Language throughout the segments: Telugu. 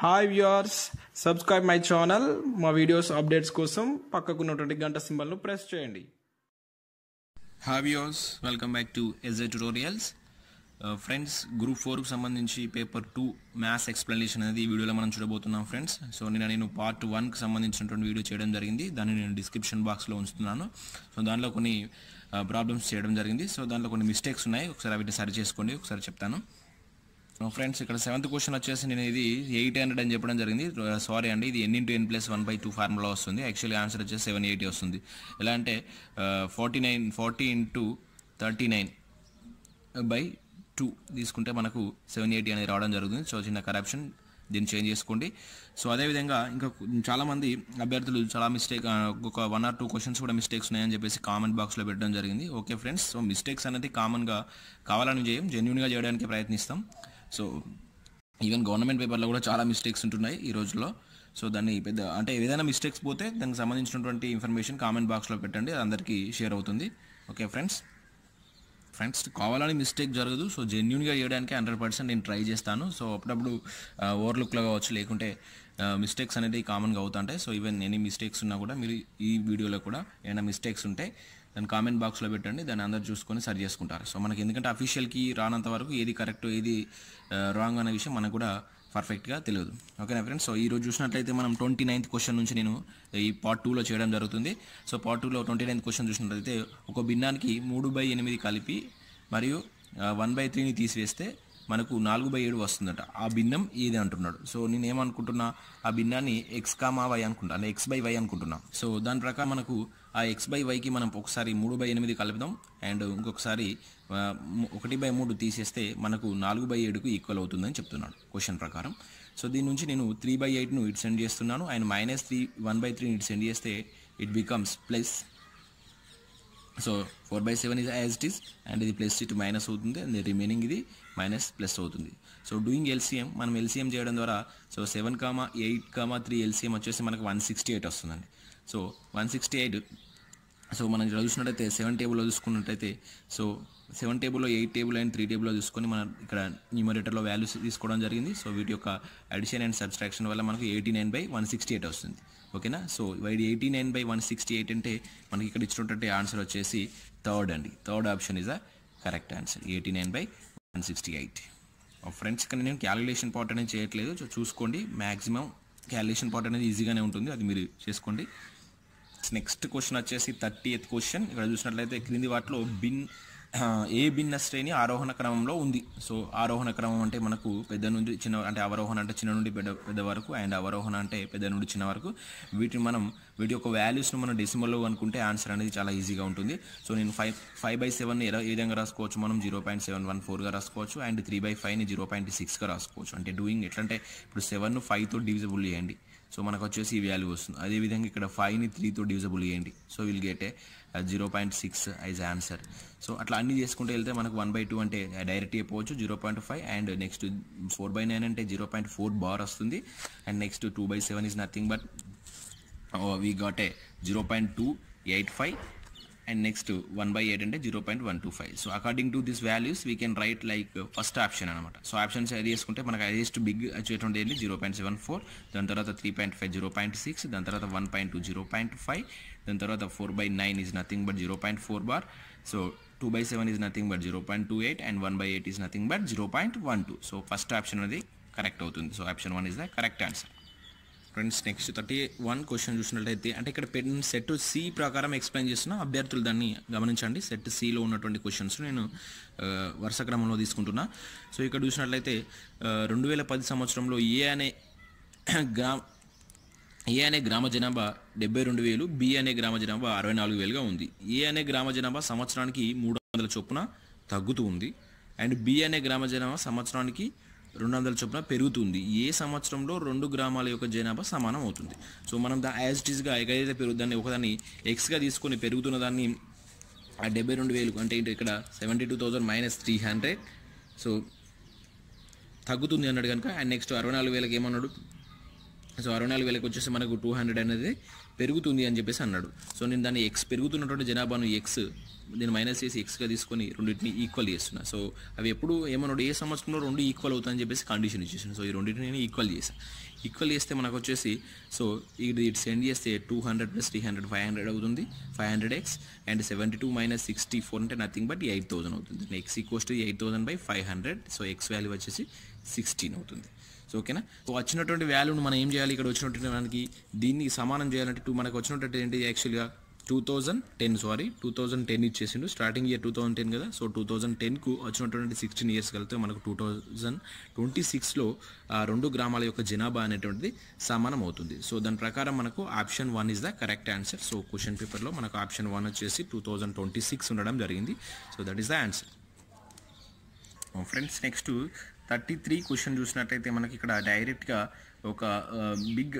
hi viewers subscribe my channel మా వీడియోస్ అప్డేట్స్ కోసం పక్కకున్నటువంటి గంట సింబల్ను ప్రెస్ చేయండి hi viewers welcome back to SA tutorials friends group ఫోర్కి సంబంధించి పేపర్ టూ మ్యాథ్స్ ఎక్స్ప్లెనేషన్ అనేది ఈ వీడియోలో మనం చూడబోతున్నాం ఫ్రెండ్స్ సో నేను నేను పార్ట్ వన్కి సంబంధించినటువంటి వీడియో చేయడం జరిగింది దాన్ని నేను డిస్క్రిప్షన్ బాక్స్లో ఉంచుతున్నాను సో దాంట్లో కొన్ని ప్రాబ్లమ్స్ చేయడం జరిగింది సో దాంట్లో కొన్ని మిస్టేక్స్ ఉన్నాయి ఒకసారి వీటిని సరి చేసుకోండి ఒకసారి చెప్తాను ఫ్రెండ్స్ ఇక్కడ సెవెంత్ క్వశ్చన్ వచ్చేసి నేను ఇది ఎయిట్ హండ్రెడ్ అని చెప్పడం జరిగింది సారీ అండి ఇది N into N plus one by two formula వస్తుంది యాక్చువల్లీ ఆన్సర్ వచ్చేసి సెవెన్ ఎయిటీ వస్తుంది ఎలా అంటే forty nine forty into thirty nine by two తీసుకుంటే మనకు సెవెన్ ఎయిటీ అనేది రావడం జరుగుతుంది సో చిన్న కరప్షన్ దీన్ని చేంజ్ చేసుకోండి సో అదేవిధంగా ఇంకా చాలామంది అభ్యర్థులు చాలా మిస్టేక్ ఒక వన్ ఆర్ టూ క్వశ్చన్స్ కూడా మిస్టేక్స్ ఉన్నాయని చెప్పేసి కామెంట్ బాక్స్లో పెట్టడం జరిగింది ఓకే ఫ్రెండ్స్ సో మిస్టేక్స్ అనేది కామన్గా కావాలని చేయం జెన్యున్గా చేయడానికి ప్రయత్నిస్తాం సో ఈవెన్ గవర్నమెంట్ పేపర్లో కూడా చాలా మిస్టేక్స్ ఉంటున్నాయి ఈ రోజుల్లో సో దాన్ని పెద్ద అంటే ఏదైనా మిస్టేక్స్ పోతే దానికి సంబంధించినటువంటి ఇన్ఫర్మేషన్ కామెంట్ బాక్స్లో పెట్టండి అది అందరికీ షేర్ అవుతుంది ఓకే ఫ్రెండ్స్ ఫ్రెండ్స్ కావాలని మిస్టేక్ జరగదు సో జెన్యున్గా చేయడానికి హండ్రెడ్ పర్సెంట్ నేను ట్రై చేస్తాను సో అప్పుడప్పుడు ఓవర్లుక్లో కావచ్చు లేకుంటే మిస్టేక్స్ అనేది కామన్గా అవుతుంటాయి సో ఈవెన్ ఎనీ మిస్టేక్స్ ఉన్నా కూడా మీరు ఈ వీడియోలో కూడా ఏమైనా మిస్టేక్స్ ఉంటే దాన్ని కామెంట్ బాక్స్లో పెట్టండి దాన్ని అందరు చూసుకొని సరి చేసుకుంటారు సో మనకి ఎందుకంటే అఫీషియల్కి రానంత వరకు ఏది కరెక్ట్ ఏది రాంగ్ అనే విషయం మనకు కూడా పర్ఫెక్ట్గా తెలియదు ఓకేనా ఫ్రెండ్స్ సో ఈ రోజు చూసినట్లయితే మనం ట్వంటీ నైన్త్ క్వశ్చన్ నుంచి నేను ఈ పార్ట్ టూలో చేయడం జరుగుతుంది సో పార్ట్ టూలో ట్వంటీ నైన్త్ క్వశ్చన్ చూసినట్లయితే ఒక భిన్నానికి మూడు బై ఎనిమిది కలిపి మరియు వన్ బై త్రీని తీసివేస్తే మనకు నాలుగు బై ఏడు వస్తుందట ఆ భిన్నం ఏది అంటున్నాడు సో నేను ఏమనుకుంటున్నా ఆ భిన్నాన్ని ఎక్స్ కామా వై అనుకుంటా అంటే ఎక్స్ బై వై అనుకుంటున్నా సో దాని ప్రకారం మనకు ఆ ఎక్స్ బై వైకి మనం ఒకసారి మూడు బై ఎనిమిది కలుపుదాం అండ్ ఇంకొకసారి ఒకటి బై మూడు తీసేస్తే మనకు నాలుగు బై ఏడుకు ఈక్వల్ అవుతుందని చెప్తున్నాడు క్వశ్చన్ ప్రకారం సో దీని నుంచి నేను త్రీ బై ఎయిట్ను ఇటు సెండ్ చేస్తున్నాను and minus three one by త్రీని ఇటు సెండ్ చేస్తే it becomes plus so four by seven is as it is and ఇది ప్లస్ ఇటు మైనస్ అవుతుంది అండ్ రిమైనింగ్ ఇది మైనస్ ప్లస్ అవుతుంది సో డూయింగ్ ఎల్సీఎం మనం ఎల్సీఎం చేయడం ద్వారా so seven comma eight comma three LCM వచ్చేసి మనకు వన్ సిక్స్టీ ఎయిట్ వస్తుందండి so one sixty eight so మనం ఇక్కడ చూసినట్టయితే సెవెన్ టేబుల్లో చూసుకున్నట్టయితే సో సెవెన్ టేబుల్లో ఎయిట్ టేబుల్ అండ్ త్రీ టేబుల్లో చూసుకొని మనం ఇక్కడ న్యూమరేటర్లో వాల్యూస్ తీసుకోవడం జరిగింది సో వీటి యొక్క అడిషన్ అండ్ సబ్స్ట్రాక్షన్ వల్ల మనకు eighty nine by one sixty eight వస్తుంది ఓకేనా so wide eighty nine by one sixty eight అంటే మనకి ఇక్కడ ఇచ్చినటువంటి ఆన్సర్ వచ్చేసి థర్డ్ అండి third option is uh correct answer eighty nine by one sixty eight friends ఇక్కడ నేను క్యాలిక్యులేషన్ పార్ట్ అనేది చేయట్లేదు సో చూసుకోండి మ్యాక్సిమం క్యాలిక్యులేషన్ పార్ట్ అనేది ఈజీగానే ఉంటుంది అది మీరు చేసుకోండి నెక్స్ట్ క్వశ్చన్ వచ్చేసి థర్టీ ఎత్ క్వశ్చన్ ఇక్కడ చూసినట్లయితే క్రింది వాటిలో బిన్ ఏ భిన్న శ్రేణి ఆరోహణ క్రమంలో ఉంది సో ఆరోహణ క్రమం అంటే మనకు పెద్ద నుండి చిన్న అంటే అవరోహణ అంటే చిన్న నుండి పెద్ద పెద్ద వరకు అండ్ అవరోహణ అంటే పెద్ద నుండి చిన్న వరకు వీటిని మనం వీటి యొక్క వాల్యూస్ను మనం డెసిమల్లో అనుకుంటే ఆన్సర్ అనేది చాలా ఈజీగా ఉంటుంది సో నేను ఫైవ్ ఫైవ్ బై సెవెన్ ఏ విధంగా రాసుకోవచ్చు మనం జీరో పాయింట్ సెవెన్ వన్ ఫోర్గా రాసుకోవచ్చు అండ్ త్రీ బై ఫైవ్ని జీరో పాయింట్ సిక్స్గా రాసుకోవచ్చు అంటే డూయింగ్ ఎట్లంటే ఇప్పుడు సెవెన్ ఫైవ్తో డివిజిబుల్ చేయండి సో మనకు వచ్చేసి ఈ వాల్యూ వస్తుంది అదేవిధంగా ఇక్కడ ఫైవ్ని త్రీతో డివిజబుల్ చేయండి so will get a zero point six is answer so అట్లా అన్ని చేసుకుంటూ వెళ్తే మనకు వన్ బై టూ అంటే డైరెక్ట్ చెప్పవచ్చు zero point five and next four by nine అంటే జీరో పాయింట్ ఫోర్ బార్ వస్తుంది and next two by seven is nothing but we got a zero point two eight five and next one by eight అంటే zero point one two five so according to this values we can write like first option అనమాట సో ఆప్షన్స్ అది చేసుకుంటే మనకు హైయెస్ట్ బిగ్ వచ్చేటువంటి ఏంటి జీరో పాయింట్ సెవెన్ ఫోర్ దాని తర్వాత three point five zero point six దాని తర్వాత one point two zero point five దాని తర్వాత four by nine is nothing but zero point four bar so two by seven is nothing but zero point two eight and one by eight is nothing but zero point one two so first option అనేది కరెక్ట్ అవుతుంది so option one is the correct answer friends next thirty one question చూసినట్లయితే అంటే ఇక్కడ పెన్ సెట్ సి ప్రకారం ఎక్స్ప్లెయిన్ చేస్తున్న అభ్యర్థులు దాన్ని గమనించండి సెట్ సిలో ఉన్నటువంటి క్వశ్చన్స్ నేను వరుస క్రమంలో తీసుకుంటున్నా సో ఇక్కడ చూసినట్లయితే రెండు వేల పది సంవత్సరంలో ఏ అనే గ్రామ ఏ అనే గ్రామ జనాభా డెబ్బై రెండు వేలు బి అనే గ్రామ జనాభా అరవై నాలుగు వేలుగా ఉంది ఏ అనే గ్రామ జనాభా సంవత్సరానికి మూడు వందల చొప్పున తగ్గుతూ ఉంది అండ్ బి అనే గ్రామ జనాభా సంవత్సరానికి రెండు వందల చొప్పున పెరుగుతుంది ఏ సంవత్సరంలో రెండు గ్రామాల యొక్క జనాభా సమానం అవుతుంది సో మనం దా యాజ్ ఇట్ ఈస్గా ఏదైతే పెరుగుదాన్ని ఒకదాన్ని ఎక్స్గా తీసుకొని పెరుగుతున్న దాన్ని ఆ డెబ్బై రెండు వేలు అంటే ఇక్కడ seventy two thousand minus three hundred so తగ్గుతుంది అన్నాడు కనుక అండ్ నెక్స్ట్ అరవై నాలుగు వేలకి ఏమన్నాడు సో అరవై నాలుగు వేలకు వచ్చేసి మనకు టూ హండ్రెడ్ అనేది పెరుగుతుంది అని చెప్పేసి అన్నాడు సో నేను దాన్ని ఎక్స్ పెరుగుతున్నటువంటి జనాభాను ఎక్స్ నేను మైనస్ చేసి ఎక్స్గా తీసుకొని రెండింటిని ఈక్వల్ చేస్తున్నా సో అవి ఎప్పుడు ఏమన్నాడు ఏ సంవత్సరంలో రెండు ఈక్వల్ అవుతాయని చెప్పేసి కండిషన్ ఇచ్చేసాను సో ఈ రెండింటిని నేను ఈక్వల్ చేశాను ఈక్వల్ చేస్తే మనకు వచ్చేసి సో ఇది ఇటు సెండ్ చేస్తే two hundred plus three hundred five hundred అవుతుంది five hundred x and seventy two minus sixty four అంటే నథింగ్ బట్ ఎయిట్ థౌసండ్ అవుతుంది x equals to eight thousand by five hundred so x value వచ్చేసి సిక్స్టీన్ అవుతుంది సో ఓకేనా సో వచ్చినటువంటి వాల్యూను మనం ఏం చేయాలి ఇక్కడ వచ్చినటువంటి మనకి దీన్ని సమానం చేయాలంటే టూ మనకు వచ్చినటువంటి ఏంటి యాక్చువల్గా two thousand ten sorry two thousand ten ఇచ్చేసిండు starting year two thousand ten కదా సో టూ థౌజండ్ టెన్కు వచ్చినటువంటి సిక్స్టీన్ ఇయర్స్ కలిపితే మనకు టూ థౌజండ్ ట్వంటీ సిక్స్లో ఆ రెండు గ్రామాల యొక్క జనాభా అనేటువంటిది సమానం అవుతుంది సో దాని ప్రకారం మనకు option one is the correct answer so question పేపర్లో మనకు ఆప్షన్ వన్ వచ్చేసి టూ థౌజండ్ ట్వంటీ సిక్స్ ఉండడం జరిగింది so that is the answer friends next thirty three question చూసినట్లయితే మనకి ఇక్కడ డైరెక్ట్గా ఒక బిగ్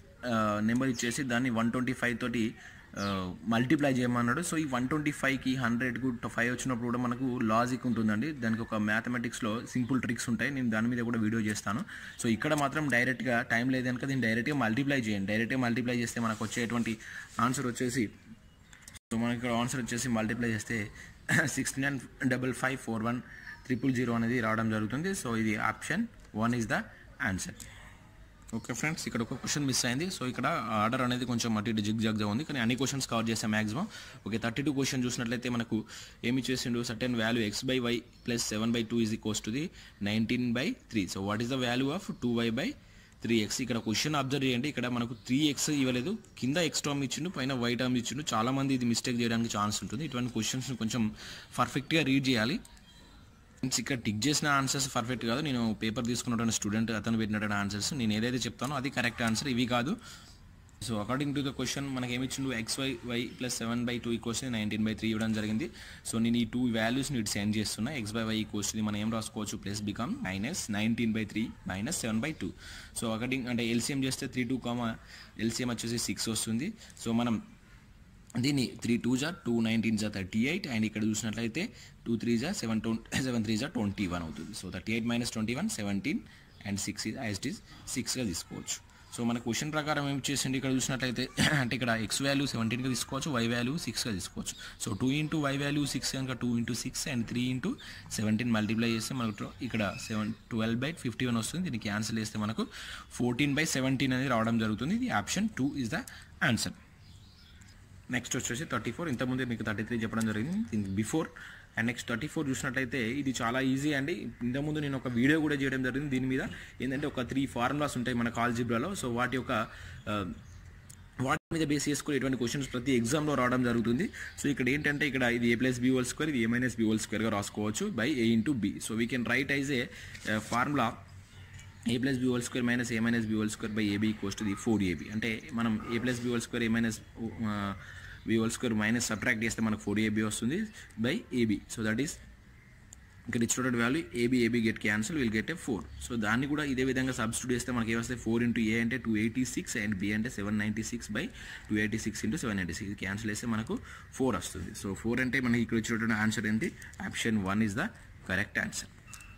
నెంబర్ ఇచ్చేసి దాన్ని వన్ ట్వంటీ ఫైవ్ తోటి మల్టిప్లై చేయమన్నాడు సో ఈ వన్ ట్వంటీ ఫైవ్కి హండ్రెడ్కు ఫైవ్ వచ్చినప్పుడు కూడా మనకు లాజిక్ ఉంటుందండి దానికి ఒక మ్యాథమెటిక్స్లో సింపుల్ ట్రిక్స్ ఉంటాయి నేను దాని మీద కూడా వీడియో చేస్తాను సో ఇక్కడ మాత్రం డైరెక్ట్గా టైం లేదు కనుక దీన్ని డైరెక్ట్గా మల్టిప్లై చేయండి డైరెక్ట్గా మల్టిప్లై చేస్తే మనకు వచ్చేటువంటి ఆన్సర్ వచ్చేసి సో మనకి ఇక్కడ ఆన్సర్ వచ్చేసి మల్టిప్లై చేస్తే six nine double five four one triple zero అనేది రావడం జరుగుతుంది సో ఇది option one is the answer okay friends ఇక్కడ ఒక క్వశ్చన్ మిస్ అయింది సో ఇక్కడ ఆర్డర్ అనేది కొంచెం అటు ఇటు జిగ్ జాగ్గా ఉంది కానీ అన్ని క్వశ్చన్స్ కవర్ చేసాం maximum okay thirty two question చూసినట్లయితే మనకు ఏమి చేసిండు certain value x by y plus seven by two is equals to the nineteen by three so what is the value of two y by three x ఇక్కడ క్వశ్చన్ అబ్జర్వ్ చేయండి ఇక్కడ మనకు త్రీ ఎక్స్ ఇవ్వలేదు కింద ఎక్స్ టర్మ్ ఇచ్చిండు పైన వై టర్మ్ ఇచ్చిండు చాలా మంది ఇది మిస్టేక్ చేయడానికి ఛాన్స్ ఉంటుంది ఇటువంటి క్వశ్చన్స్ కొంచెం పర్ఫెక్ట్గా రీడ్ చేయాలి Friends, ఇక్కడ టిక్ చేసిన ఆన్సర్స్ పర్ఫెక్ట్ కాదు నేను పేపర్ తీసుకున్నటువంటి స్టూడెంట్ అతను పెట్టినటువంటి ఆన్సర్స్ నేను ఏదైతే చెప్తానో అది కరెక్ట్ ఆన్సర్ ఇవి కాదు so according to the question మనకి ఏమి ఇచ్చిండు x y y plus seven by two equals nineteen by three ఇవ్వడం జరిగింది సో నేను ఈ టూ వాల్యూస్ని ఇటు సెండ్ చేస్తున్నా ఎక్స్ బై వై ఈక్వల్స్ మనం ఏం రాసుకోవచ్చు plus become minus nineteen by three minus seven by two so according అంటే ఎల్సిఎం చేస్తే త్రీ టూ కామా ఎల్సిఎం వచ్చేసి సిక్స్ వస్తుంది సో మనం దీన్ని త్రీ టూ జా టూ నైన్టీన్ జా థర్టీ ఎయిట్ అండ్ ఇక్కడ చూసినట్లయితే టూ త్రీ జా సెవెన్ టూ సెవెన్ త్రీ జా ట్వంటీ వన్ అవుతుంది so thirty eight minus twenty one seventeen and six as is సిక్స్గా తీసుకోవచ్చు సో మన క్వశ్చన్ ప్రకారం ఏం చేసిండి ఇక్కడ చూసినట్లయితే అంటే ఇక్కడ ఎక్స్ వాల్యూ సెవెంటీన్గా తీసుకోవచ్చు వై వాల్యూ సిక్స్గా తీసుకోవచ్చు so two into y value six కనుక two into six and three into seventeen multiply చేస్తే మనకు ఇక్కడ seven twelve by fifty one వస్తుంది దీన్ని క్యాన్సిల్ చేస్తే మనకు ఫోర్టీన్ బై సెవెంటీన్ అనేది రావడం జరుగుతుంది ఇది option two is the answer next వచ్చేసి థర్టీ ఫోర్ ఇంతకుముందే మీకు థర్టీ త్రీ చెప్పడం జరిగింది దీనికి before and next thirty four చూసినట్లయితే ఇది చాలా ఈజీ అండి ఇంతకుముందు నేను ఒక వీడియో కూడా చేయడం జరిగింది దీని మీద ఏంటంటే ఒక త్రీ ఫార్ములాస్ ఉంటాయి మన కాల్జిబ్రాలో సో వాటి యొక్క ఆ, వాటి మీద బేస్ చేసుకుని ఇటువంటి క్వశ్చన్స్ ప్రతి ఎగ్జామ్లో రావడం జరుగుతుంది సో ఇక్కడ ఏంటంటే ఇక్కడ ఇది a plus b whole square ఇది ఏ మైనస్ బి హోల్ స్క్వేర్గా రాసుకోవచ్చు by a into b so we can write is a formula a plus b whole square minus a minus b whole square by AB equals to the four AB అంటే మనం a plus b whole square a minus b whole square minus subtract చేస్తే మనకు ఫోర్ ఏబీ వస్తుంది by AB so that is ఇక్కడ ఇచ్చినటువంటి value AB AB get cancel will get a four so దాన్ని కూడా ఇదే విధంగా సబ్స్టిట్యూట్ చేస్తే మనకి ఏమొస్తాయి ఫోర్ ఇంటూ ఏ అంటే two eighty six and b అంటే seven ninety six by two eighty six into seven ninety six cancel చేస్తే మనకు ఫోర్ వస్తుంది సో ఫోర్ అంటే మనకి ఇక్కడ ఇచ్చినటువంటి ఆన్సర్ ఏంటి option one is the correct answer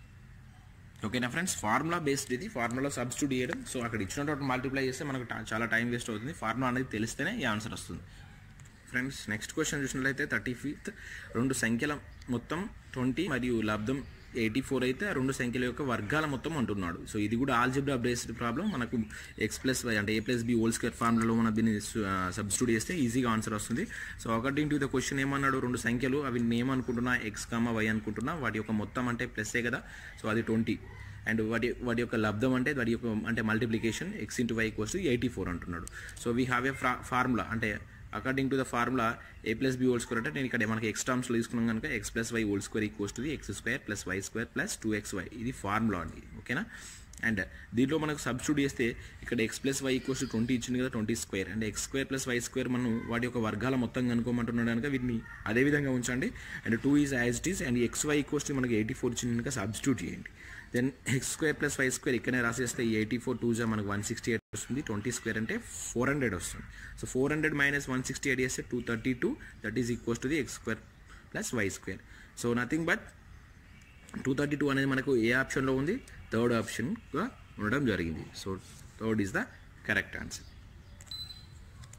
ఓకేనా ఫ్రెండ్స్ ఫార్ములా బేస్డ్ ఇది ఫార్ములా సబ్స్టిట్యూట్ చేయడం సో అక్కడ ఇచ్చినటువంటి మల్టిప్లై చేస్తే మనకు టా- చాలా టైం వేస్ట్ అవుతుంది ఫార్ములా అనేది తెలిస్తేనే ఈ ఆన్సర్ వస్తుంది ఫ్రెండ్స్ నెక్స్ట్ క్వశ్చన్ చూసినట్లయితే థర్టీ ఫిఫ్త్ రెండు సంఖ్యల మొత్తం ట్వంటీ మరియు లబ్ధం ఎయిటీ ఫోర్ అయితే ఆ రెండు సంఖ్యల యొక్క వర్గాల మొత్తం అంటున్నాడు సో ఇది కూడా ఆల్జిబ్రా బేస్డ్ ప్రాబ్లం మనకు ఎక్స్ ప్లస్ వై అంటే a plus b whole square ఫార్ములలో మనం దీన్ని సబ్స్టిట్యూట్ చేస్తే ఈజీగా ఆన్సర్ వస్తుంది so according to the question ఏమన్నాడు రెండు సంఖ్యలు అవి నేను ఏమనుకుంటున్నా ఎక్స్ కామా వై అనుకుంటున్నా వాటి యొక్క మొత్తం అంటే ప్లస్సే కదా సో అది ట్వంటీ అండ్ వాటి వాటి యొక్క లబ్ధం అంటే వాటి యొక్క అంటే multiplication x into y cost eighty four అంటున్నాడు so we have a formula అంటే according to the formula a plus b whole square అంటే నేను ఇక్కడ మనకి ఎక్స్ టర్మ్స్లో తీసుకున్నాం కనుక x plus y whole square equals to x square plus y square plus two x y ఇది ఫార్ములా అండి ఓకేనా అండ్ దీంట్లో మనకు సబ్స్టిట్యూట్ చేస్తే ఇక్కడ x plus y equals twenty ఇచ్చింది కదా twenty square and x square plus y square మనం వాటి యొక్క వర్గాల మొత్తం కనుక్కోమంటున్నాడు కనుక వీటిని అదే విధంగా ఉంచండి and two is as it is and x y equals మనకి ఎయిటీ ఫోర్ ఇచ్చింది కనుక సబ్స్టిట్యూట్ చేయండి then x square plus y square ఇక్కడనే రాసేస్తే ఎయిటీ ఫోర్ టూ జా మనకు వన్ సిక్స్టీ ఎయిట్ వస్తుంది ట్వంటీ స్క్వేర్ అంటే ఫోర్ హండ్రెడ్ వస్తుంది so four hundred minus one sixty eight చేస్తే two thirty two that is equals to the x square plus y square so nothing but two thirty two అనేది మనకు ఏ ఆప్షన్లో ఉంది థర్డ్ ఆప్షన్గా ఉండడం జరిగింది so third is the correct answer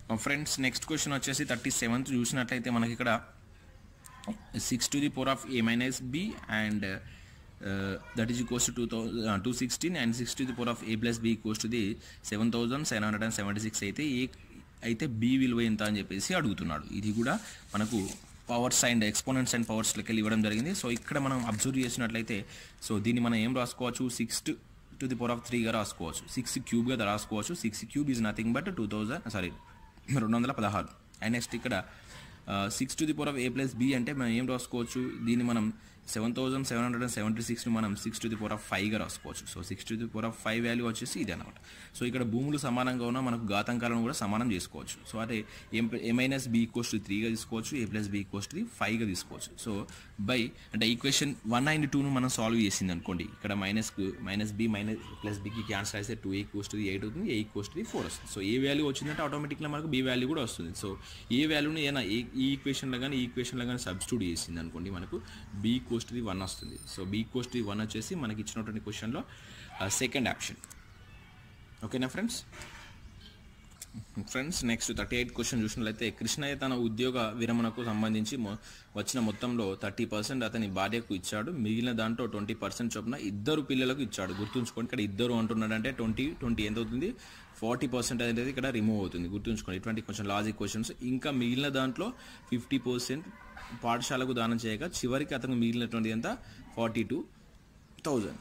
friends next question వచ్చేసి థర్టీ సెవెంత్ చూసినట్లయితే మనకి ఇక్కడ six to the power of a minus b and that is equals to two thousand two sixteen and six to the power of a plus B equals to the seven thousand seven hundred and seventy six అయితే ఏ అయితే బి విలువ ఎంత అని చెప్పేసి అడుగుతున్నాడు ఇది కూడా మనకు powers and exponents and powers లెక్కలు ఇవ్వడం జరిగింది సో ఇక్కడ మనం అబ్జర్వ్ చేసినట్లయితే సో దీన్ని మనం ఏం రాసుకోవచ్చు six to the power of త్రీగా రాసుకోవచ్చు సిక్స్ క్యూబ్గా రాసుకోవచ్చు six cube is nothing but two thousand sorry రెండు వందల పదహారు అండ్ నెక్స్ట్ ఇక్కడ six to the power of a plus b అంటే మనం ఏం రాసుకోవచ్చు దీన్ని మనం seven thousand seven hundred and seventy సిక్స్ని మనం six to the power of ఫైవ్గా రాసుకోవచ్చు so six to the power of five value వచ్చేసి ఇది అనమాట సో ఇక్కడ భూములు సమానంగా ఉన్న మనకు ఘాతాంకాలను కూడా సమానం చేసుకోవచ్చు సో అదే ఎం A minus B equals to త్రీగా తీసుకోవచ్చు A plus B equals to ఫైవ్గా తీసుకోవచ్చు సో బై అంటే ఈక్వేషన్ వన్ అండ్ టూను మనం సాల్వ్ చేసింది అనుకోండి ఇక్కడ minus minus B minus plus బికి క్యాన్సల్ అయితే టూ ఈక్వల్స్ టు ఎయిట్ అవుతుంది ఏ ఈక్వల్స్ టు ఫోర్ వస్తుంది సో ఏ వాల్యూ వచ్చిందంటే ఆటోమేటిక్గా మనకు బి వాల్యూ కూడా వస్తుంది సో ఏ వాల్యూని ఏదైనా ఈ ఈక్వేషన్లో కానీ ఈ ఈక్వేషన్లో కానీ సబ్స్టిట్యూట్ చేసింది అనుకోండి మనకు బి ఈక్వల్స్ టు వన్ వస్తుంది so B equals to one వచ్చేసి మనకి ఇచ్చినటువంటి క్వశ్చన్లో సెకండ్ ఆప్షన్ ఓకేనా friends friends next thirty eight question చూసినట్లయితే కృష్ణయ్య తన ఉద్యోగ విరమణకు సంబంధించి మొ- వచ్చిన మొత్తంలో థర్టీ పర్సెంట్ అతని భార్యకు ఇచ్చాడు మిగిలిన దాంట్లో ట్వంటీ పర్సెంట్ చొప్పున ఇద్దరు పిల్లలకు ఇచ్చాడు గుర్తుంచుకోండి ఇక్కడ ఇద్దరు అంటున్నాడంటే ట్వంటీ ట్వంటీ ఎంత అవుతుంది ఫార్టీ పర్సెంట్ అనేది ఇక్కడ రిమూవ్ అవుతుంది గుర్తుంచుకోండి ఇటువంటి కొంచెం లాజిక్ క్వశ్చన్స్ ఇంకా మిగిలిన దాంట్లో ఫిఫ్టీ పర్సెంట్ పాఠశాలకు దానం చేయగా చివరికి అతనికి మిగిలినటువంటి ఎంత forty two thousand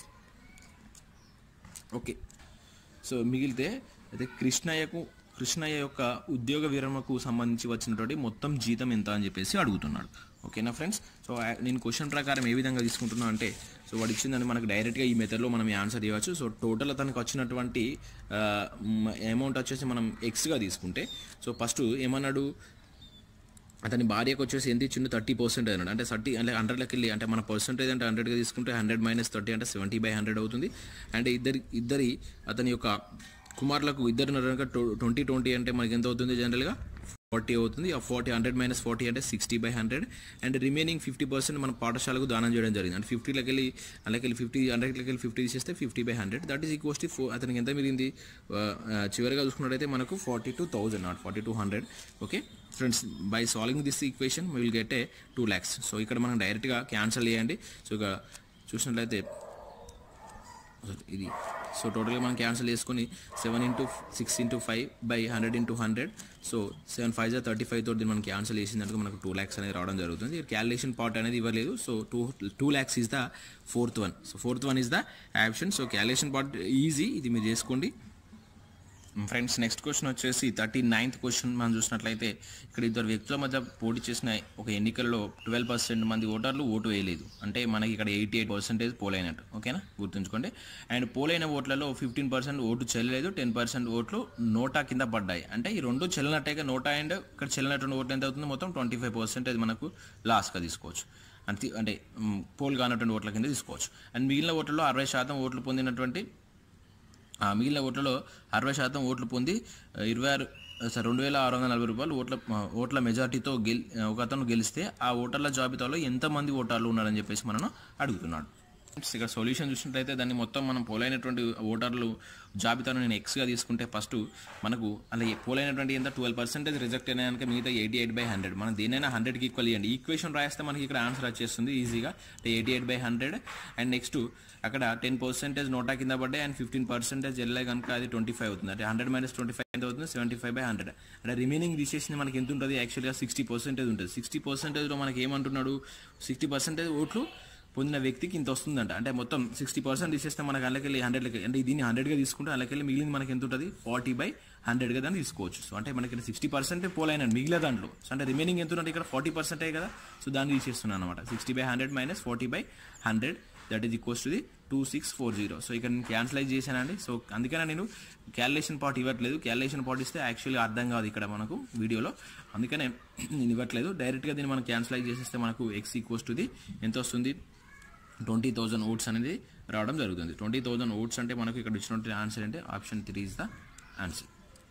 okay so మిగిలితే అయితే కృష్ణయ్యకు కృష్ణయ్య యొక్క ఉద్యోగ విరమణకు సంబంధించి వచ్చినటువంటి మొత్తం జీతం ఎంత అని చెప్పేసి అడుగుతున్నాడు ఓకేనా ఫ్రెండ్స్ సో ఆ- నేను క్వశ్చన్ ప్రకారం ఏ విధంగా తీసుకుంటున్నా అంటే సో వాడు ఇచ్చిందని మనకు డైరెక్ట్గా ఈ మెథడ్లో మనం ఆన్సర్ చేయవచ్చు సో టోటల్ అతనికి వచ్చినటువంటి అమౌంట్ వచ్చేసి మనం ఎక్స్గా తీసుకుంటే సో ఫస్ట్ ఏమన్నాడు అతని భార్యకు వచ్చేసి ఎంత ఇచ్చిండు థర్టీ పర్సెంట్ అన్నాడు అంటే థర్టీ అంటే హండ్రెడ్లోకి వెళ్ళి అంటే మన పర్సెంటేజ్ అంటే హండ్రెడ్గా తీసుకుంటే హండ్రెడ్ మైనస్ థర్టీ అంటే సెవెంటీ బై హండ్రెడ్ అవుతుంది అండ్ ఇద్దరి ఇద్దరి అతని యొక్క కుమారులకు ఇద్దరు ట్వంటీ ట్వంటీ అంటే మనకి ఎంత అవుతుంది జనరల్గా ఫార్టీ అవుతుంది ఆ ఫార్టీ హండ్రెడ్ మైనస్ ఫార్టీ అంటే sixty by hundred and remaining fifty percent మన పాఠశాలకు దానం చేయడం జరిగింది అంటే ఫిఫ్టీలోకి వెళ్ళి అలాగే వెళ్ళి ఫిఫ్టీ హండ్రెడ్కి వెళ్ళి ఫిఫ్టీ తీసేస్తే fifty by hundred that is equals to four అతనికి ఎంత మిగిలింది ఆ, ఆ, చివరిగా చూసుకున్నట్టయితే మనకు forty two thousand not forty two hundred okay friends by solving this equation will get a two lakhs so ఇక్కడ మనం డైరెక్ట్గా క్యాన్సిల్ చేయండి సో ఇక చూసినట్లయితే ఇది సో టోటల్గా మనం క్యాన్సిల్ చేసుకొని seven into six into five by hundred into hundred so seven five జా థర్టీ ఫైవ్ తోటి మనం క్యాన్సిల్ చేసినట్టుగా మనకు టూ ల్యాక్స్ అనేది రావడం జరుగుతుంది క్యాలిక్యులేషన్ పార్ట్ అనేది ఇవ్వలేదు so two two lakhs is the fourth one so fourth one is the option so calculation part easy ఇది మీరు చేసుకోండి ఫ్రెండ్స్ నెక్స్ట్ క్వశ్చన్ వచ్చేసి థర్టీ నైన్త్ క్వశ్చన్ మనం చూసినట్లయితే ఇక్కడ ఇద్దరు వ్యక్తుల మధ్య పోటీ చేసిన ఒక ఎన్నికల్లో ట్వెల్వ్ పర్సెంట్ మంది ఓటర్లు ఓటు వేయలేదు అంటే మనకి ఇక్కడ ఎయిటీ ఎయిట్ పర్సెంటేజ్ పోలైనట్టు ఓకేనా గుర్తుంచుకోండి అండ్ పోలైన ఓట్లలో ఫిఫ్టీన్ పర్సెంట్ ఓటు చెల్లలేదు టెన్ పర్సెంట్ ఓట్లు నోటా కింద పడ్డాయి అంటే ఈ రెండు చెల్లినట్టేగా నోటా అండ్ ఇక్కడ చెల్లినటువంటి ఓట్లు ఎంత అవుతుంది మొత్తం ట్వంటీ ఫైవ్ పర్సెంటేజ్ మనకు లాస్గా తీసుకోవచ్చు అంతే అంటే మ్, పోల్ కానటువంటి ఓట్ల కింద తీసుకోవచ్చు అండ్ మిగిలిన ఓట్లలో అరవై శాతం ఓట్లు పొందినటువంటి ఆ మిగిలిన ఓట్లలో అరవై శాతం ఓట్లు పొంది ఆ, ఇరవై ఆరు సార్ రెండు వేల ఆరు వందల నలభై రూపాయలు ఓట్ల ఆ, ఓట్ల మెజార్టీతో గెల్ ఒక అతను గెలిస్తే ఆ ఓటర్ల జాబితాలో ఎంతమంది ఓటర్లు ఉన్నారని చెప్పేసి మనం అడుగుతున్నాడు ఇక్కడ సొల్యూషన్ చూసినట్లయితే దాన్ని మొత్తం మనం పోలైనటువంటి ఓటర్లు జాబితాను నేను ఎక్స్గా తీసుకుంటే ఫస్ట్ మనకు అలా పోలైనటువంటి ఎంత ట్వెల్వ్ పర్సెంటేజ్ రిజెక్ట్ అయినాక మిగతా ఎయిటీ ఎయిట్ బై హండ్రెడ్ మనం దేనైనా హండ్రెడ్కి ఈక్వల్ ఇవ్వండి ఈక్వేషన్ రాస్తే మనకి ఇక్కడ ఆన్సర్ వచ్చేస్తుంది ఈజీగా అంటే eighty eight by hundred and next అక్కడ టెన్ పర్సెంటేజ్ నోటా కింద పడ్డాయి అండ్ ఫిఫ్టీన్ పర్సెంటేజ్ వెళ్ళే కనుక అది ట్వంటీ ఫైవ్ అవుతుంది అంటే హండ్రెడ్ మైనస్ ట్వంటీ ఫైవ్ ఎంత అవుతుంది సెవెంటీ ఫైవ్ బై హండ్రెడ్ అంటే రిమైనింగ్ తీసేసింది మనకి ఎంత ఉంటుంది యాక్చువల్గా సిక్స్టీ పర్సెంటేజ్ ఉంటుంది సిక్స్టీ పర్సెంటేజ్లో మనకి ఏమంటున్నాడు సిక్స్టీ పర్సెంటేజ్ ఓట్లు పొందిన వ్యక్తికి ఇంత వస్తుందంట అంటే మొత్తం సిక్స్టీ పర్సెంట్ తీసేస్తే మనకి అందులోకెళ్ళి హండ్రెడ్కి అంటే దీన్ని హండ్రెడ్గా తీసుకుంటే అందులోకెళ్ళి మిగిలింది మనకి ఎంత ఉంటుంది ఫార్టీ బై హండ్రెడ్గా దాన్ని తీసుకోవచ్చు సో అంటే మనకి సిక్స్టీ పర్సెంట్ పోలైన మిగిలిన దాంట్లో సో అంటే రిమైనింగ్ ఎంత ఉందంటే ఇక్కడ ఫార్టీ పర్సెంటే కదా సో దాన్ని తీసేస్తున్నాను అనమాట sixty by hundred minus forty by hundred that is equals to the two six four zero so ఇక్కడ నేను క్యాన్సిలైజ్ చేశానండి సో అందుకనే నేను క్యాలిక్యులేషన్ పార్ట్ ఇవ్వట్లేదు క్యాలిక్యులేషన్ పార్ట్ ఇస్తే యాక్చువల్లీ అర్థం కాదు ఇక్కడ మనకు వీడియోలో అందుకనే నేను ఇవ్వట్లేదు డైరెక్ట్గా దీన్ని మనం క్యాన్సిలైజ్ చేసేస్తే మనకు ఎక్స్ ఈక్వల్స్ టు ది ఎంత వస్తుంది ట్వంటీ థౌజండ్ ఓట్స్ అనేది రావడం జరుగుతుంది ట్వంటీ థౌజండ్ ఓట్స్ అంటే మనకు ఇక్కడ ఇచ్చినటువంటి ఆన్సర్ అంటే option three is the answer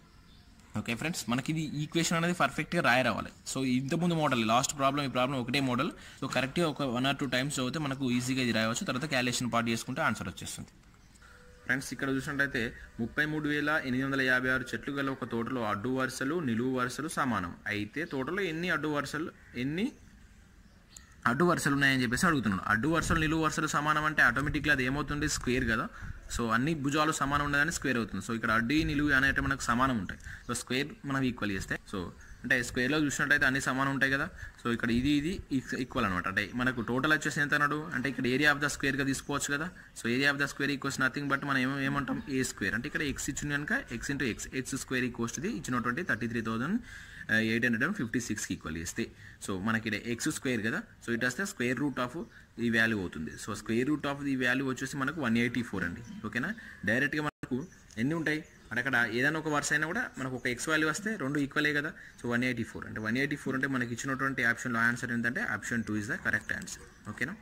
okay friends మనకి ఇది ఈక్వేషన్ అనేది పర్ఫెక్ట్గా రాయ రావాలి సో ఇంతకుముందు మోడల్ లాస్ట్ ప్రాబ్లం ఈ ప్రాబ్లం ఒకటే మోడల్ సో కరెక్ట్గా ఒక వన్ ఆర్ టూ టైమ్స్ చదివితే మనకు ఈజీగా ఇది రాయవచ్చు తర్వాత క్యాలిక్యులేషన్ పార్ట్ చేసుకుంటే ఆన్సర్ వచ్చేస్తుంది ఫ్రెండ్స్ ఇక్కడ చూసినట్లయితే ముప్పై మూడు వేల ఎనిమిది వందల యాభై ఆరు చెట్లు గల ఒక తోటలో అడ్డు వరుసలు నిలువు వరుసలు సమానం అయితే తోటలో ఎన్ని అడ్డు వరుసలు ఎన్ని అడ్డు వరుసలు ఉన్నాయని చెప్పేసి అడుగుతున్నాడు అడ్డు వరుసలు నిలువు వరుసలు సమానం అంటే ఆటోమేటిక్గా అది ఏమవుతుంది స్క్వేర్ కదా సో అన్ని భుజాలు సమానం ఉండదని స్క్వేర్ అవుతుంది సో ఇక్కడ అడ్డు నిలువు అనేవి మనకు సమానం ఉంటాయి సో స్క్వేర్ మనం ఈక్వల్ చేస్తే సో అంటే స్క్వేర్లో చూసినట్టయితే అన్ని సమానం ఉంటాయి కదా సో ఇక్కడ ఇది ఇది ఈక్వల్ అనమాట అంటే మనకు టోటల్ వచ్చేసి ఎంత అన్నాడు అంటే ఇక్కడ ఏరియా ఆఫ్ ద స్క్వేర్గా తీసుకోవచ్చు కదా so area of the square equals nothing but మనం ఏమో ఏమంటాం ఏ స్క్వేర్ అంటే ఇక్కడ ఎక్స్ ఇచ్చిన కనుక X into X X square equals the ఇచ్చినటువంటి thirty three thousand eight hundred and fifty సిక్స్కి ఈక్వల్ చేస్తే సో మనకి ఇక్కడ ఎక్స్ స్క్వేర్ కదా సో ఇట్ వస్తే స్క్వేర్ రూట్ ఆఫ్ ఈ వాల్యూ అవుతుంది సో స్క్వేర్ రూట్ ఆఫ్ ఈ వాల్యూ వచ్చేసి మనకు వన్ ఎయిటీ ఫోర్ అండి ఓకేనా డైరెక్ట్గా మనకు ఎన్ని ఉంటాయి అంటే అక్కడ ఏదైనా ఒక వర్స్ అయినా కూడా మనకు ఒక ఎక్స్ వాల్యూ వస్తే రెండు ఈక్వలే కదా సో వన్ ఎయిటీ ఫోర్ అంటే వన్ ఎయిటీ ఫోర్ అంటే మనకి ఇచ్చినటువంటి ఆప్షన్లో ఆన్సర్ ఏంటంటే option two is the correct answer ఓకేనా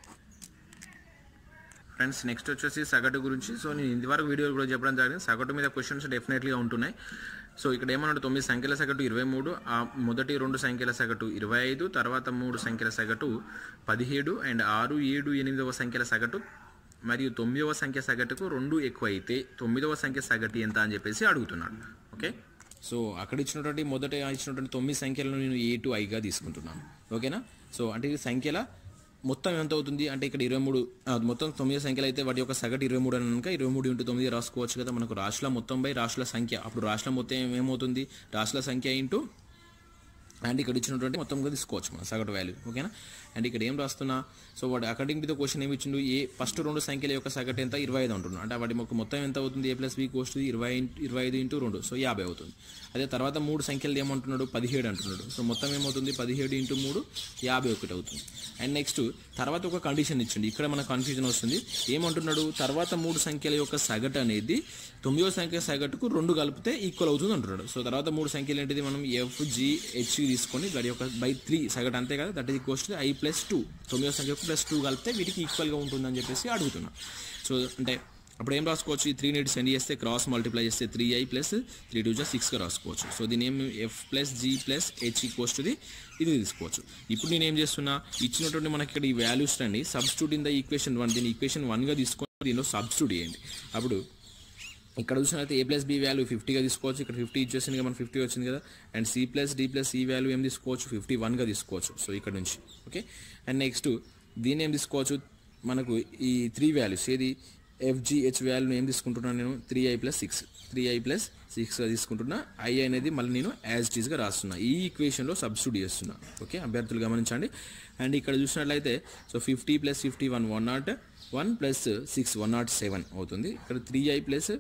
ఫ్రెండ్స్ నెక్స్ట్ వచ్చేసి సగటు గురించి సో నేను ఇంతవరకు వీడియోలు కూడా చెప్పడం జరిగింది సగటు మీద క్వశ్చన్స్ డెఫినెట్లీగా ఉంటున్నాయి సో ఇక్కడ ఏమన్నాడు తొమ్మిది సంఖ్యల సగటు ఇరవై మూడు ఆ మొదటి రెండు సంఖ్యల సగటు ఇరవై ఐదు తర్వాత మూడు సంఖ్యల సగటు పదిహేడు అండ్ ఆరు ఏడు ఎనిమిదవ సంఖ్యల సగటు మరియు తొమ్మిదవ సంఖ్య సగటుకు రెండు ఎక్కువ అయితే తొమ్మిదవ సంఖ్య సగటు ఎంత అని చెప్పేసి అడుగుతున్నాడు ఓకే సో అక్కడ ఇచ్చినటువంటి మొదట ఇచ్చినటువంటి తొమ్మిది సంఖ్యలను నేను ఏ టు ఐగా తీసుకుంటున్నాను ఓకేనా సో అంటే ఇది సంఖ్యల మొత్తం ఎంత అవుతుంది అంటే ఇక్కడ ఇరవై మూడు మొత్తం తొమ్మిది సంఖ్యలు అయితే వాటి యొక్క సగటు ఇరవై మూడు అనక ఇరవై మూడు ఇంటూ తొమ్మిది రాసుకోవచ్చు కదా మనకు రాష్ట్రాల మొత్తం బై రాష్ట్రాల సంఖ్య అప్పుడు రాష్ట్రాల మొత్తం ఏమవుతుంది రాష్ట్రాల సంఖ్య ఇంటూ అండ్ ఇక్కడ ఇచ్చినటువంటి మొత్తం కూడా తీసుకోవచ్చు మనం సగటు వాల్యూ ఓకేనా అండ్ ఇక్కడ ఏం రాస్తున్నా సో వాడు అకార్డింగ్ టు ద క్వశ్చన్ ఏమి ఇచ్చిండు ఏ ఫస్ట్ రెండు సంఖ్యల యొక్క సగటు ఎంత ఇరవై ఐదు అంటున్నాడు అంటే వాటి మొక్క మొత్తం ఎంత అవుతుంది ఏ ప్లస్ బి కోస్ట్ ఇరవై ఇరవై ఐదు ఇంటూ రెండు సో యాభై అవుతుంది అదే తర్వాత మూడు సంఖ్యలు ఏమంటున్నాడు పదిహేడు అంటున్నాడు సో మొత్తం ఏమవుతుంది పదిహేడు ఇంటూ మూడు యాభై ఒకటి అవుతుంది అండ్ నెక్స్ట్ తర్వాత ఒక కండిషన్ ఇచ్చిండు ఇక్కడ మన కన్ఫ్యూజన్ వస్తుంది ఏమంటున్నాడు తర్వాత మూడు సంఖ్యల యొక్క సగటు అనేది తొమ్మిదో సంఖ్య సగటుకు రెండు కలిపితే ఈక్వల్ అవుతుంది అంటున్నాడు సో తర్వాత మూడు సంఖ్యలు ఏంటిది మనం ఎఫ్ జి హెచ్ తీసుకొని వాటి యొక్క బై త్రీ సగటు అంతే కదా that is cost I plus two తొమ్మిదో సంఖ్యకు ప్లస్ టూ కలిపితే వీటికి ఈక్వల్గా ఉంటుందని చెప్పేసి అడుగుతున్నా సో అంటే అప్పుడు ఏం రాసుకోవచ్చు ఈ త్రీ నీటి సెండ్ చేస్తే క్రాస్ మల్టిప్లై చేస్తే three I plus three two జా సిక్స్గా రాసుకోవచ్చు సో దీని ఏం F plus G plus H ఈక్వస్ట్ది ఇది తీసుకోవచ్చు ఇప్పుడు నేను ఏం చేస్తున్నా ఇచ్చినటువంటి మనకి ఇక్కడ ఈ వాల్యూస్ అండి substitute in the equation one దీని ఈక్వేషన్ వన్గా తీసుకొని దీనిలో సబ్స్టిట్యూట్ చేయండి అప్పుడు ఇక్కడ చూసినట్లయితే ఏ ప్లస్ బి వాల్యూ ఫిఫ్టీగా తీసుకోవచ్చు ఇక్కడ ఫిఫ్టీ ఇచ్చేసింది కదా మన ఫిఫ్టీ వచ్చింది కదా and C plus D plus E value ఏం తీసుకోవచ్చు ఫిఫ్టీ వన్గా తీసుకోవచ్చు సో ఇక్కడ నుంచి ఓకే అండ్ నెక్స్ట్ దీన్ని ఏం తీసుకోవచ్చు మనకు ఈ త్రీ వాల్యూస్ ఏది ఎఫ్జిహెచ్ వాల్యూని ఏం తీసుకుంటున్నాను నేను three I plus six three I plus సిక్స్గా తీసుకుంటున్నా ఐ అనేది మళ్ళీ నేను యాజ్ ఇట్ ఈస్గా రాస్తున్నా ఈ ఈక్వేషన్లో సబ్స్టిట్యూట్ చేస్తున్నా ఓకే అభ్యర్థులు గమనించండి అండ్ ఇక్కడ చూసినట్లయితే so fifty plus fifty one one not one plus six one not seven అవుతుంది ఇక్కడ three I plus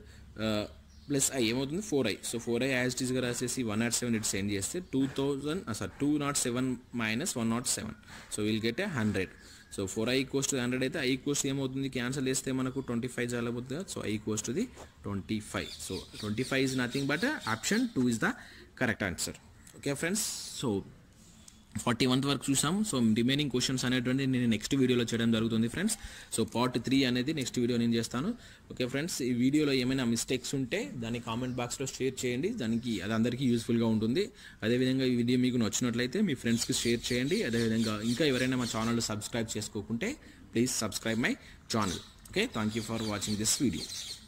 plus I ఏమవుతుంది four I so four I as టీస్గా రాసేసి వన్ నాట్ సెవెన్ ఇటు సెండ్ చేస్తే two thousand sir two not seven minus one not seven so will get a hundred so four I cost hundred అయితే ఐ కోస్ట్ ఏమవుతుంది క్యాన్సల్ చేస్తే మనకు ట్వంటీ ఫైవ్ చాలబోతుంది కదా సో ఐ కోస్ట్ది twenty five so twenty five is nothing but option two is the correct answer okay friends so forty వన్త్ వరకు చూసాం సో రిమైనింగ్ క్వశ్చన్స్ అనేటువంటి నేను నెక్స్ట్ వీడియోలో చేయడం జరుగుతుంది ఫ్రెండ్స్ సో పార్ట్ త్రీ అనేది నెక్స్ట్ వీడియో నేను చేస్తాను ఓకే ఫ్రెండ్స్ ఈ వీడియోలో ఏమైనా మిస్టేక్స్ ఉంటే దాన్ని కామెంట్ బాక్స్లో షేర్ చేయండి దానికి అది అందరికీ యూస్ఫుల్గా ఉంటుంది అదేవిధంగా ఈ వీడియో మీకు నచ్చినట్లయితే మీ ఫ్రెండ్స్కి షేర్ చేయండి అదేవిధంగా ఇంకా ఎవరైనా మా ఛానల్ సబ్స్క్రైబ్ చేసుకోకుంటే please subscribe my channel okay thank you for watching this video